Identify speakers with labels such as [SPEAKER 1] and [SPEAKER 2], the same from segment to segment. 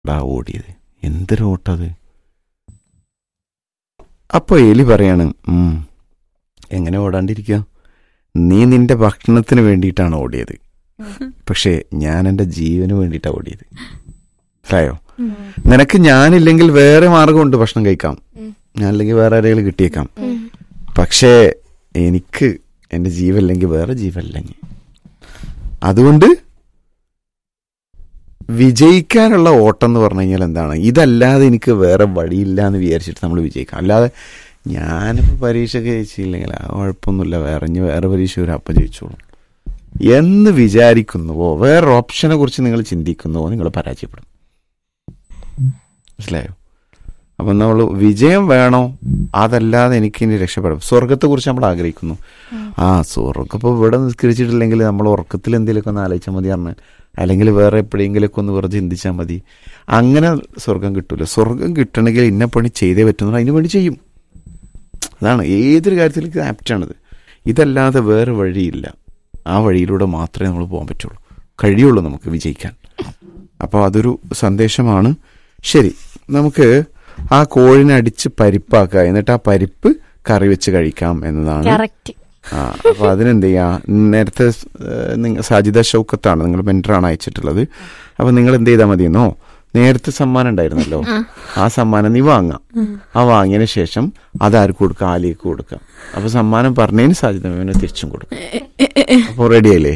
[SPEAKER 1] ഡാ ഓടിയത് എന്തൊരു ഓട്ടത് അപ്പോൾ എലി പറയാണ് "ഉം, എങ്ങനെ ഓടാണ്ടിരിക്കുക നീ നിന്റെ ഭക്ഷണത്തിന് വേണ്ടിയിട്ടാണ് ഓടിയത് പക്ഷേ ഞാൻ എൻ്റെ ജീവന് വേണ്ടിയിട്ടാണ് ഓടിയത് മനസ്സിലായോ നിനക്ക് ഞാനില്ലെങ്കിൽ വേറെ മാർഗമുണ്ട് ഭക്ഷണം കഴിക്കാം
[SPEAKER 2] ഉം.
[SPEAKER 1] ഞാനില്ലെങ്കിൽ വേറെ ആരെങ്കിലും കിട്ടിയേക്കാം പക്ഷേ എനിക്ക് എൻ്റെ ജീവല്ലെങ്കിൽ വേറെ ജീവല്ലെങ്കിൽ അതുകൊണ്ട് വിജയിക്കാനുള്ള ഓട്ടം എന്ന് പറഞ്ഞു കഴിഞ്ഞാൽ എന്താണ് ഇതല്ലാതെ എനിക്ക് വേറെ വഴിയില്ല എന്ന് വിചാരിച്ചിട്ട് നമ്മൾ വിജയിക്കാം അല്ലാതെ ഞാനിപ്പോൾ പരീക്ഷയ്ക്ക് ജയിച്ചില്ലെങ്കിൽ ആ കുഴപ്പമൊന്നുമില്ല വേറെ ഇനി വേറെ പരീക്ഷ വരും അപ്പം ജയിച്ചോളും എന്ന് വിചാരിക്കുന്നുവോ വേറെ ഓപ്ഷനെ കുറിച്ച് നിങ്ങൾ ചിന്തിക്കുന്നുവോ നിങ്ങൾ പരാജയപ്പെടും മനസ്സിലായോ അപ്പം നമ്മൾ വിജയം വേണോ അതല്ലാതെ എനിക്ക് ഇനി രക്ഷപ്പെടാം സ്വർഗത്തെ കുറിച്ച് നമ്മൾ ആഗ്രഹിക്കുന്നു ആ സ്വർഗം ഇപ്പോൾ ഇവിടെ നിസ്കരിച്ചിട്ടില്ലെങ്കിൽ നമ്മൾ ഉറക്കത്തിൽ എന്തെങ്കിലുമൊക്കെ ഒന്ന് ആലോചിച്ചാൽ മതി പറഞ്ഞാൽ അല്ലെങ്കിൽ വേറെ എപ്പോഴെങ്കിലുമൊക്കെ ഒന്ന് വെറുതെ ചിന്തിച്ചാൽ മതി അങ്ങനെ സ്വർഗം കിട്ടൂല സ്വർഗം കിട്ടണമെങ്കിൽ ഇന്ന പണി ചെയ്തേ പറ്റുന്നു അതിന് വേണ്ടി ചെയ്യും അതാണ് ഏതൊരു കാര്യത്തിലേക്ക് ആപ്റ്റാണിത് ഇതല്ലാതെ വേറെ വഴിയില്ല ആ വഴിയിലൂടെ മാത്രമേ നമ്മൾ പോകാൻ പറ്റുള്ളൂ കഴിയുള്ളൂ നമുക്ക് വിജയിക്കാൻ അപ്പോൾ അതൊരു സന്ദേശമാണ് ശരി നമുക്ക് ആ കോഴിനെ അടിച്ച് പരിപ്പാക്കുക എന്നിട്ട് ആ പരിപ്പ് കറി വെച്ച് കഴിക്കാം എന്നതാണ്
[SPEAKER 2] കറക്റ്റ്
[SPEAKER 1] ആ അപ്പൊ അതിനെന്ത് ചെയ്യാ നേരത്തെ ഏഹ്, നിങ്ങ- സാജിദ ഷൗക്കത്താണ് നിങ്ങൾ മെന്ററാണ് അയച്ചിട്ടുള്ളത് അപ്പൊ നിങ്ങൾ എന്ത് ചെയ്താൽ മതിയെന്നോ നേരത്തെ സമ്മാനം ഉണ്ടായിരുന്നല്ലോ ആ സമ്മാനം നീ വാങ്ങാം ആ വാങ്ങിയതിന് ശേഷം അത് ആർക്ക് കൊടുക്കാം ആലിക്ക് കൊടുക്കാം അപ്പൊ സമ്മാനം പറഞ്ഞതിന് സാജിദ മേമന് തിരിച്ചും കൊടുക്കാം അപ്പൊ റെഡിയല്ലേ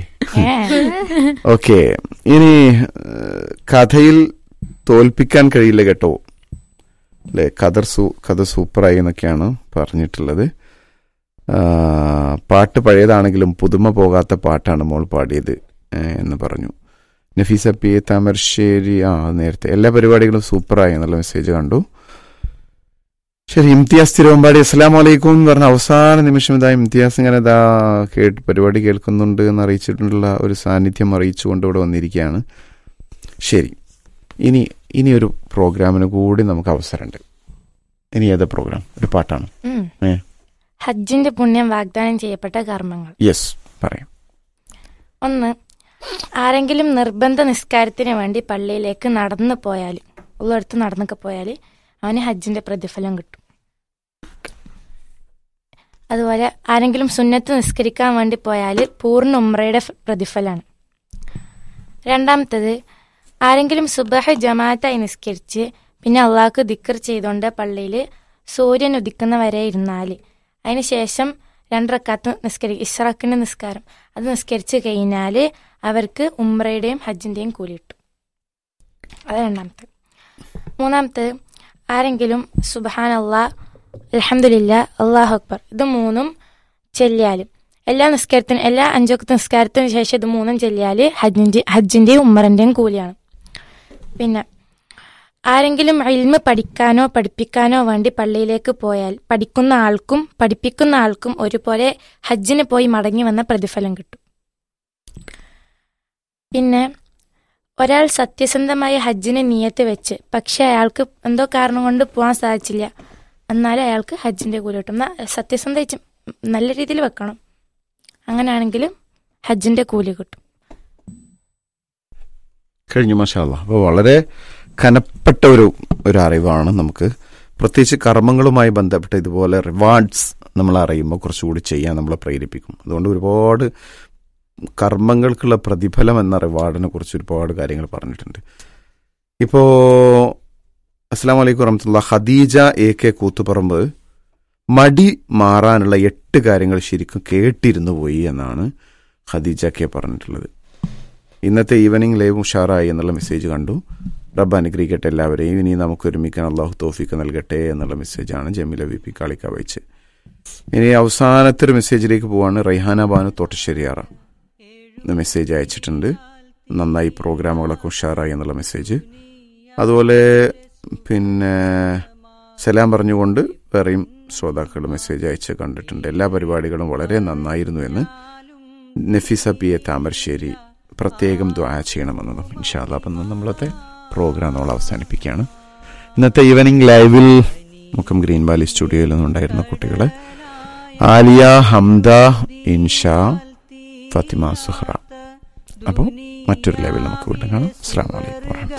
[SPEAKER 1] ഓക്കെ ഇനി ഏഹ്, കഥയിൽ തോൽപ്പിക്കാൻ കഴിയില്ല കേട്ടോ അല്ലെ കഥ സൂ കഥ സൂപ്പറായി എന്നൊക്കെയാണ് പറഞ്ഞിട്ടുള്ളത് ആ, പാട്ട് പഴയതാണെങ്കിലും പുതുമ പോകാത്ത പാട്ടാണ് മോൾ പാടിയത് ഏ, എന്ന് പറഞ്ഞു നഫീസ പി എ താമരശ്ശേരി ആ നേരത്തെ എല്ലാ പരിപാടികളും സൂപ്പറായി എന്നുള്ള മെസ്സേജ് കണ്ടു ശരി ഇംതിയാസ് തിരുവമ്പാടി അസ്സലാം വലൈക്കും എന്ന് പറഞ്ഞ അവസാന നിമിഷം ഇതാ ഇംതിയാസ് ഇങ്ങനെ ഇതാ കേട്ട് പരിപാടി കേൾക്കുന്നുണ്ട് എന്ന് അറിയിച്ചിട്ടുള്ള ഒരു സാന്നിധ്യം അറിയിച്ചുകൊണ്ട് ഇവിടെ വന്നിരിക്കുകയാണ് ശരി ഇനി ഇനി ഒരു പ്രോഗ്രാമിന് കൂടി നമുക്ക് അവസരമുണ്ട് ഇനി ഏത് പ്രോഗ്രാം ഒരു പാട്ടാണ് ഏ.
[SPEAKER 2] ഹജ്ജിന്റെ പുണ്യം വാഗ്ദാനം ചെയ്യപ്പെട്ട കർമ്മങ്ങൾ
[SPEAKER 1] യെസ് പറയാം
[SPEAKER 2] ഒന്ന് ആരെങ്കിലും നിർബന്ധ നിസ്കാരത്തിന് വേണ്ടി പള്ളിയിലേക്ക് നടന്നു പോയാൽ ഉള്ളടുത്ത് നടന്നൊക്കെ പോയാൽ അവന് ഹജ്ജിന്റെ പ്രതിഫലം കിട്ടും അതുപോലെ ആരെങ്കിലും സുന്നത്ത് നിസ്കരിക്കാൻ വേണ്ടി പോയാൽ പൂർണ്ണ ഉമ്രയുടെ ഫ- പ്രതിഫലമാണ് രണ്ടാമത്തത് ആരെങ്കിലും സുബഹ ജമാഅത്തായി നിസ്കരിച്ച് പിന്നെ അള്ളാഹ്ക്ക് ദിക്കർ ചെയ്തുകൊണ്ട് പള്ളിയിൽ സൂര്യൻ ഉദിക്കുന്ന വരെ ഇരുന്നാൽ അതിനുശേഷം രണ്ടരക്കാത്ത് നിസ്കരി ഇസ്രാക്കിന്റെ നിസ്കാരം അത് നിസ്കരിച്ച് കഴിഞ്ഞാൽ അവർക്ക് ഉംറയുടെയും ഹജ്ജിന്റെയും കൂലി കിട്ടും അത് രണ്ടാമത്തെ മൂന്നാമത്തെ ആരെങ്കിലും സുബഹാൻ അള്ളാ അലഹമില്ല അള്ളാഹു അക്ബർ ഇത് മൂന്നും ചെല്ലിയാലും എല്ലാ നിസ്കാരത്തിനും എല്ലാ അഞ്ചൊക്കെ നിസ്കാരത്തിന് ശേഷം ഇത് മൂന്നും ചെല്ലിയാൽ ഹജ്ജിന്റെ ഹജ്ജിന്റെയും ഉമ്മറിന്റെയും കൂലിയാണ് പിന്നെ ആരെങ്കിലും ഇൽമ പഠിക്കാനോ പഠിപ്പിക്കാനോ വേണ്ടി പള്ളിയിലേക്ക് പോയാൽ പഠിക്കുന്ന ആൾക്കും പഠിപ്പിക്കുന്ന ആൾക്കും ഒരുപോലെ ഹജ്ജിന് പോയി മടങ്ങി വന്ന പ്രതിഫലം കിട്ടും പിന്നെ ഒരാൾ സത്യസന്ധമായ ഹജ്ജിന് നിയത്ത് വെച്ച് പക്ഷെ അയാൾക്ക് എന്തോ കാരണം കൊണ്ട് പോകാൻ സാധിച്ചില്ല എന്നാലും അയാൾക്ക് ഹജ്ജിന്റെ കൂലി കിട്ടും എന്നാ സത്യസന്ധ നല്ല രീതിയിൽ വെക്കണം അങ്ങനെയാണെങ്കിലും ഹജ്ജിന്റെ കൂലി കിട്ടും
[SPEAKER 1] കഴിഞ്ഞു മാഷാല്ല അപ്പോൾ വളരെ കനപ്പെട്ട ഒരു ഒരു അറിവാണ് നമുക്ക് പ്രത്യേകിച്ച് കർമ്മങ്ങളുമായി ബന്ധപ്പെട്ട ഇതുപോലെ റിവാർഡ്സ് നമ്മൾ അറിയുമ്പോൾ കുറച്ചുകൂടി ചെയ്യാൻ നമ്മളെ പ്രേരിപ്പിക്കും അതുകൊണ്ട് ഒരുപാട് കർമ്മങ്ങൾക്കുള്ള പ്രതിഫലം എന്ന റിവാർഡിനെ കുറിച്ച് ഒരുപാട് കാര്യങ്ങൾ പറഞ്ഞിട്ടുണ്ട് ഇപ്പോൾ അസ്സാം വലൈക്കും വറഹമത്തുള്ള ഖദീജ എ കെ കൂത്തുപറമ്പ് മടി മാറാനുള്ള എട്ട് കാര്യങ്ങൾ ശരിക്കും കേട്ടിരുന്നു പോയി എന്നാണ് ഖദീജ കെ പറഞ്ഞിട്ടുള്ളത് ഇന്നത്തെ ഈവനിങ് ലൈവ് ഉഷാറായി എന്നുള്ള മെസ്സേജ് കണ്ടു റബ്ബ് അനുഗ്രഹിക്കട്ടെ എല്ലാവരെയും ഇനി നമുക്ക് ഒരുമിക്കാൻ അള്ളാഹു തോഫിക്ക് നൽകട്ടെ എന്നുള്ള മെസ്സേജാണ് ജമീല വി പി കാളിക്ക വായിച്ച് ഇനി അവസാനത്തെ ഒരു മെസ്സേജിലേക്ക് പോവാണ് റൈഹാന ബാനു തോട്ടശ്ശേരിയാറ എന്ന മെസ്സേജ് അയച്ചിട്ടുണ്ട് നന്നായി പ്രോഗ്രാമുകളൊക്കെ ഉഷാറായി എന്നുള്ള മെസ്സേജ് അതുപോലെ പിന്നെ സലാം പറഞ്ഞുകൊണ്ട് വേറെയും ശ്രോതാക്കൾ മെസ്സേജ് അയച്ച് കണ്ടിട്ടുണ്ട് എല്ലാ പരിപാടികളും വളരെ നന്നായിരുന്നു എന്ന് നഫീസ പി എ താമരശ്ശേരി പ്രത്യേകം ദ്വാ ചെയ്യണമെന്നതും ഇൻഷാല്ല അപ്പം ഇന്ന് നമ്മളത്തെ പ്രോഗ്രാം നമ്മൾ അവസാനിപ്പിക്കുകയാണ് ഇന്നത്തെ ഈവനിങ് ലൈവിൽ മുക്കം ഗ്രീൻ വാലി സ്റ്റുഡിയോയിൽ നിന്നുണ്ടായിരുന്ന കുട്ടികളെ ആലിയ ഹംദ ഇൻഷ ഫത്തിമ സുഹ്റ അപ്പോൾ മറ്റൊരു ലൈവിൽ നമുക്ക് വീണ്ടും കാണാം അസ്സാം വലൈക്കും വാഹമത്തുള്ള